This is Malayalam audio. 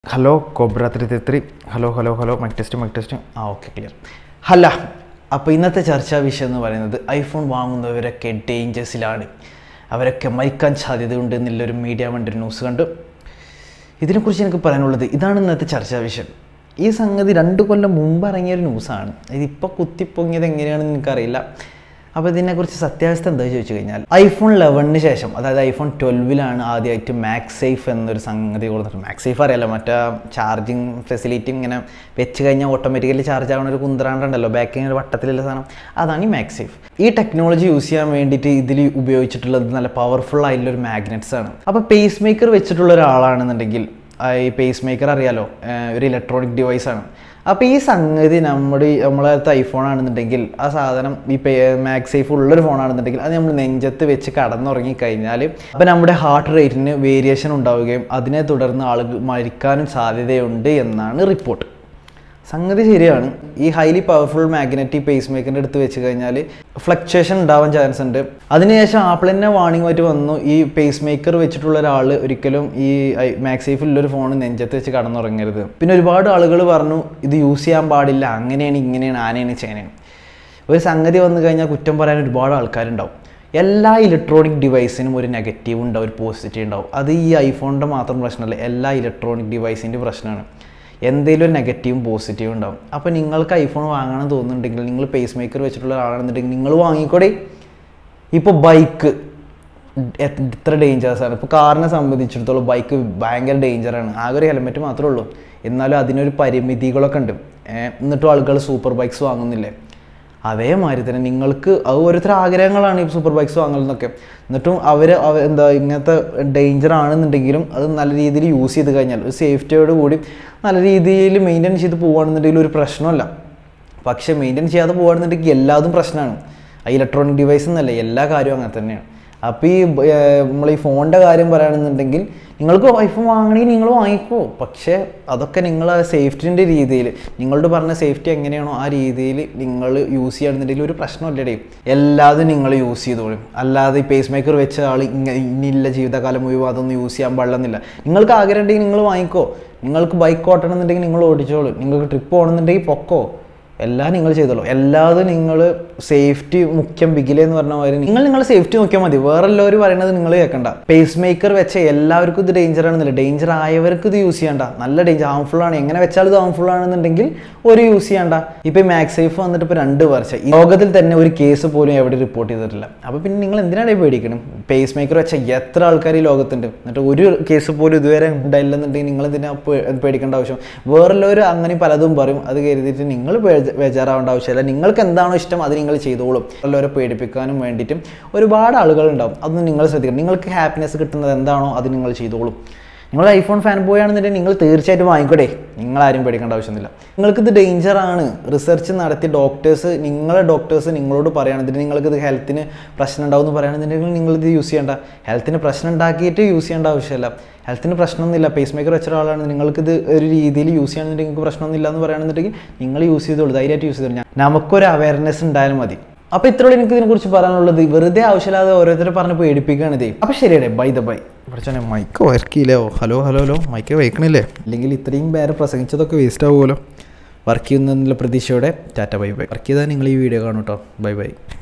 hello cobra three three three hello hello hello mic test mic test ആ ഓക്കെ ക്ലിയർ അല്ല അപ്പോൾ ഇന്നത്തെ ചർച്ചാ വിഷയം എന്ന് പറയുന്നത് ഐഫോൺ വാങ്ങുന്നവരൊക്കെ ഡേഞ്ചേഴ്സിലാണ് അവരൊക്കെ മരിക്കാൻ സാധ്യതയുണ്ട് എന്നുള്ളൊരു മീഡിയ വേണ്ടി ന്യൂസ് കണ്ടു ഇതിനെക്കുറിച്ച് എനിക്ക് പറയാനുള്ളത് ഇതാണ് ഇന്നത്തെ ചർച്ചാ വിഷയം ഈ സംഗതി രണ്ട് കൊല്ലം മുമ്പ് ഇറങ്ങിയ ഒരു ന്യൂസാണ് ഇതിപ്പോൾ കുത്തിപ്പൊങ്ങിയത് എങ്ങനെയാണെന്ന് എനിക്കറിയില്ല അപ്പോൾ ഇതിനെക്കുറിച്ച് സത്യാവസ്ഥ എന്താ ചോദിച്ചു കഴിഞ്ഞാൽ ഐഫോൺ ലെവനിന് ശേഷം അതായത് ഐഫോൺ ട്വൽവിലാണ് ആദ്യമായിട്ട് മാക്സ് സേഫ് എന്നൊരു സംഗതി കൊടുത്തിട്ട് മാക്സ് സേഫ് അറിയാലോ മറ്റേ ചാർജിങ് ഫെസിലിറ്റി ഇങ്ങനെ വെച്ച് കഴിഞ്ഞാൽ ഓട്ടോമാറ്റിക്കലി ചാർജ് ആവുന്ന ഒരു കുന്തറാണ്ടുണ്ടല്ലോ ബാക്കിങ് ഒരു വട്ടത്തിലുള്ള സാധനം അതാണ് ഈ മാക്സ് സേഫ് ഈ ടെക്നോളജി യൂസ് ചെയ്യാൻ വേണ്ടിയിട്ട് ഇതിൽ ഉപയോഗിച്ചിട്ടുള്ളത് നല്ല പവർഫുൾ ആയിട്ടുള്ള ഒരു മാഗ്നറ്റ്സ് ആണ് അപ്പോൾ പേസ് മേക്കർ വെച്ചിട്ടുള്ള ഒരാളാണെന്നുണ്ടെങ്കിൽ ആ ഈ പേസ് മേക്കർ അറിയാലോ ഏഹ് ഒരു ഇലക്ട്രോണിക് ഡിവൈസ് ആണ് അപ്പോൾ ഈ സംഗതി നമ്മുടെ ഈ നമ്മളത്തെ ഐഫോൺ ആണെന്നുണ്ടെങ്കിൽ ആ സാധനം ഈ പേ മാക്സ് സേഫ് ഉള്ളൊരു ഫോൺ ആണെന്നുണ്ടെങ്കിൽ അത് നമ്മൾ നെഞ്ചത്ത് വെച്ച് കടന്നുറങ്ങി കഴിഞ്ഞാൽ അപ്പോൾ നമ്മുടെ ഹാർട്ട് റേറ്റിന് വേരിയേഷൻ ഉണ്ടാവുകയും അതിനെ തുടർന്ന് ആളുകൾ മരിക്കാനും സാധ്യതയുണ്ട് എന്നാണ് റിപ്പോർട്ട് സംഗതി ശരിയാണ് ഈ ഹൈലി പവർഫുൾ മാഗ്നറ്റിക് പേസ് മേക്കറിൻ്റെ അടുത്ത് വെച്ച് കഴിഞ്ഞാൽ ഫ്ലക്ച്വേഷൻ ഉണ്ടാവാൻ ചാൻസ് ഉണ്ട് അതിനുശേഷം ആപ്പിൾ തന്നെ വാണിംഗ് ആയിട്ട് വന്നു ഈ പേസ് മേക്കർ വെച്ചിട്ടുള്ള ഒരാൾ ഒരിക്കലും ഈ മാക്സേഫിലുള്ളൊരു ഫോൺ നെഞ്ചത്ത് വെച്ച് കടന്നുറങ്ങരുത് പിന്നെ ഒരുപാട് ആളുകൾ പറഞ്ഞു ഇത് യൂസ് ചെയ്യാൻ പാടില്ല അങ്ങനെയാണ് ഇങ്ങനെയാണ് ആനയാണ് ചേനയാണ് ഒരു സംഗതി വന്നു കഴിഞ്ഞാൽ കുറ്റം പറയാൻ ഒരുപാട് ആൾക്കാരുണ്ടാവും എല്ലാ ഇലക്ട്രോണിക് ഡിവൈസിനും ഒരു നെഗറ്റീവ് ഉണ്ടാവും ഒരു പോസിറ്റീവ് ഉണ്ടാവും അത് ഈ ഐഫോണിൻ്റെ മാത്രം പ്രശ്നമല്ല എല്ലാ ഇലക്ട്രോണിക് ഡിവൈസിൻ്റെ പ്രശ്നമാണ് എന്തെങ്കിലും ഒരു നെഗറ്റീവും പോസിറ്റീവും ഉണ്ടാവും അപ്പോൾ നിങ്ങൾക്ക് ഐഫോൺ വാങ്ങണം തോന്നുന്നുണ്ടെങ്കിൽ നിങ്ങൾ പേസ് മേക്കർ വെച്ചിട്ടുള്ള ആളാണെന്നുണ്ടെങ്കിൽ നിങ്ങൾ വാങ്ങിക്കോടെ ഇപ്പോൾ ബൈക്ക് എത്ര ഡേഞ്ചേഴ്സ് ആണ് ഇപ്പോൾ കാറിനെ സംബന്ധിച്ചിടത്തോളം ബൈക്ക് ഭയങ്കര ഡേഞ്ചറാണ് ആകെ ഒരു ഹെൽമെറ്റ് മാത്രമേ ഉള്ളൂ എന്നാലും അതിനൊരു പരിമിതികളൊക്കെ ഉണ്ട് ഏഹ് എന്നിട്ടും ആളുകൾ സൂപ്പർ ബൈക്സ് വാങ്ങുന്നില്ലേ അതേമാതിരി തന്നെ നിങ്ങൾക്ക് അത് ഓരോരുത്തർ ആഗ്രഹങ്ങളാണ് ഈ സൂപ്പർ ബൈക്സ് വാങ്ങുന്നതൊക്കെ എന്നിട്ടും അവർ എന്താ ഇങ്ങനത്തെ ഡേഞ്ചർ ആണെന്നുണ്ടെങ്കിലും അത് നല്ല രീതിയിൽ യൂസ് ചെയ്ത് കഴിഞ്ഞാൽ ഒരു സേഫ്റ്റിയോട് കൂടി നല്ല രീതിയിൽ മെയിൻറ്റെയിൻ ചെയ്ത് പോവുകയാണെന്നുണ്ടെങ്കിൽ ഒരു പ്രശ്നമല്ല പക്ഷേ മെയിൻറ്റെയിൻ ചെയ്യാതെ പോകുകയാണെന്നുണ്ടെങ്കിൽ എല്ലാതും പ്രശ്നമാണ് ആ ഇലക്ട്രോണിക് ഡിവൈസ് എന്നല്ല എല്ലാ കാര്യവും അങ്ങനെ തന്നെയാണ് അപ്പോൾ ഈ നമ്മൾ ഈ ഫോണിൻ്റെ കാര്യം പറയുകയാണെന്നുണ്ടെങ്കിൽ നിങ്ങൾക്ക് ഐഫോൺ വാങ്ങണമെങ്കിൽ നിങ്ങൾ വാങ്ങിക്കോ പക്ഷേ അതൊക്കെ നിങ്ങൾ സേഫ്റ്റിൻ്റെ രീതിയിൽ നിങ്ങളോട് പറഞ്ഞ സേഫ്റ്റി എങ്ങനെയാണോ ആ രീതിയിൽ നിങ്ങൾ യൂസ് ചെയ്യുകയാണെന്നുണ്ടെങ്കിൽ ഒരു പ്രശ്നമില്ലടേ എല്ലാതും നിങ്ങൾ യൂസ് ചെയ്തോളും അല്ലാതെ ഈ പേസ് മേക്കർ വെച്ച ആൾ ഇങ്ങനെ ഇനിയില്ല ജീവിതകാലം മുഴുവൻ അതൊന്നും യൂസ് ചെയ്യാൻ പാടില്ലെന്നില്ല നിങ്ങൾക്ക് ആഗ്രഹം ഉണ്ടെങ്കിൽ നിങ്ങൾ വാങ്ങിക്കോ നിങ്ങൾക്ക് ബൈക്ക് ഓട്ടണമെന്നുണ്ടെങ്കിൽ നിങ്ങൾ ഓടിച്ചോളൂ നിങ്ങൾക്ക് ട്രിപ്പ് പോകണമെന്നുണ്ടെങ്കിൽ പൊക്കോ എല്ലാം നിങ്ങൾ ചെയ്തോളൂ എല്ലാതും നിങ്ങൾ സേഫ്റ്റി മുഖ്യം ബിഗിലെ എന്ന് പറഞ്ഞ മാതിരി നിങ്ങൾ നിങ്ങളെ സേഫ്റ്റി നോക്കിയാൽ മതി വേറെ എല്ലാവരും പറയുന്നത് നിങ്ങൾ കേൾക്കണ്ട പേസ് മേക്കർ വെച്ച എല്ലാവർക്കും ഇത് ഡേഞ്ചർ ആണെന്നില്ല ഡേഞ്ചർ ആയവർക്ക് ഇത് യൂസ് ചെയ്യണ്ട നല്ല ഡേഞ്ചർ ഹാംഫുൾ ആണ് എങ്ങനെ വെച്ചാൽ ഇത് ഹാംഫുൾ ആണെന്നുണ്ടെങ്കിൽ ഒരു യൂസ് ചെയ്യണ്ട ഇപ്പം മാക്സ് സേഫ് വന്നിട്ട് ഇപ്പോൾ രണ്ട് വർഷം ഈ ലോകത്തിൽ തന്നെ ഒരു കേസ് പോലും എവിടെ റിപ്പോർട്ട് ചെയ്തിട്ടില്ല അപ്പോൾ പിന്നെ നിങ്ങൾ എന്തിനാണ് ഈ പേടിക്കണം പേസ് മേക്കർ വെച്ച എത്ര ആൾക്കാർ ഈ ലോകത്തുണ്ട് എന്നിട്ട് ഒരു കേസ് പോലും ഇതുവരെ ഉണ്ടായില്ലെന്നുണ്ടെങ്കിൽ നിങ്ങൾ എന്തിനാ പേ- പേടിക്കേണ്ട ആവശ്യം വേറെല്ലാവരും അങ്ങനെ പലതും പറയും അത് കരുതിയിട്ട് നിങ്ങൾ ബേജ- ബേജാറാവേണ്ട ആവശ്യമില്ല നിങ്ങൾക്ക് എന്താണോ ഇഷ്ടം അത് നിങ്ങൾ ചെയ്തോളും എല്ലാവരെ പേടിപ്പിക്കാനും വേണ്ടിയിട്ടും ഒരുപാട് ആളുകൾ ഉണ്ടാവും അതൊന്നും നിങ്ങൾ ശ്രദ്ധിക്കണം നിങ്ങൾക്ക് ഹാപ്പിനെസ് കിട്ടുന്നത് എന്താണോ അത് നിങ്ങൾ ചെയ്തോളും നിങ്ങൾ ഐഫോൺ ഫാൻ ബോയ് ആണെന്നുണ്ടെങ്കിൽ നിങ്ങൾ തീർച്ചയായിട്ടും വാങ്ങിക്കോട്ടെ നിങ്ങൾ ആരും പേടിക്കേണ്ട ആവശ്യമൊന്നുമില്ല നിങ്ങൾക്ക് ഇത് ഡേഞ്ചർ ആണ് റിസർച്ച് നടത്തി ഡോക്ടേഴ്സ് നിങ്ങളെ ഡോക്ടേഴ്സ് നിങ്ങളോട് പറയുകയാണെന്നുണ്ടെങ്കിൽ നിങ്ങൾക്ക് ഇത് ഹെൽത്തിന് പ്രശ്നം ഉണ്ടാവും എന്ന് പറയുകയാണെന്നുണ്ടെങ്കിൽ നിങ്ങൾ ഇത് യൂസ് ചെയ്യേണ്ട ഹെൽത്തിന് പ്രശ്നം ഉണ്ടാക്കിയിട്ട് യൂസ് ചെയ്യേണ്ട ആവശ്യമില്ല ഹെൽത്തിന് പ്രശ്നമൊന്നുമില്ല പേസ് മേക്കർ വെച്ച ഒരാളാണ് നിങ്ങൾക്കിത് ഒരു രീതിയിൽ യൂസ് ചെയ്യണമെന്നുണ്ടെങ്കിൽ നിങ്ങൾക്ക് പ്രശ്നമൊന്നുമില്ല എന്ന് പറയുകയാണെന്നുണ്ടെങ്കിൽ നിങ്ങൾ യൂസ് ചെയ്തോളൂ ധൈര്യമായിട്ട് യൂസ് ചെയ്തോളൂ ഞാൻ- നമുക്കൊരു അവയർനെസ് ഉണ്ടായാലും മതി അപ്പോൾ ഇത്രയോടെ എനിക്ക് ഇതിനെക്കുറിച്ച് പറയാനുള്ളത് വെറുതെ ആവശ്യമില്ലാതെ ഓരോരുത്തരെ പറഞ്ഞ് പേടിപ്പിക്കുകയാണ് ഇത് അപ്പോൾ ശരിയടേ ബൈ ദ ബൈ ഇവിടെ മൈക്ക് വർക്കില്ലോ ഹലോ ഹലോ ഹലോ മൈക്ക് വയ്ക്കണില്ലേ അല്ലെങ്കിൽ ഇത്രയും പേരെ പ്രസംഗിച്ചതൊക്കെ വേസ്റ്റ് ആവുമല്ലോ വർക്ക് ചെയ്യുന്നതിനുള്ള പ്രതീക്ഷയോടെ ടാറ്റ ബൈ ബൈ വർക്ക് ചെയ്താൽ നിങ്ങൾ ഈ വീഡിയോ കാണും കേട്ടോ ബൈ ബൈ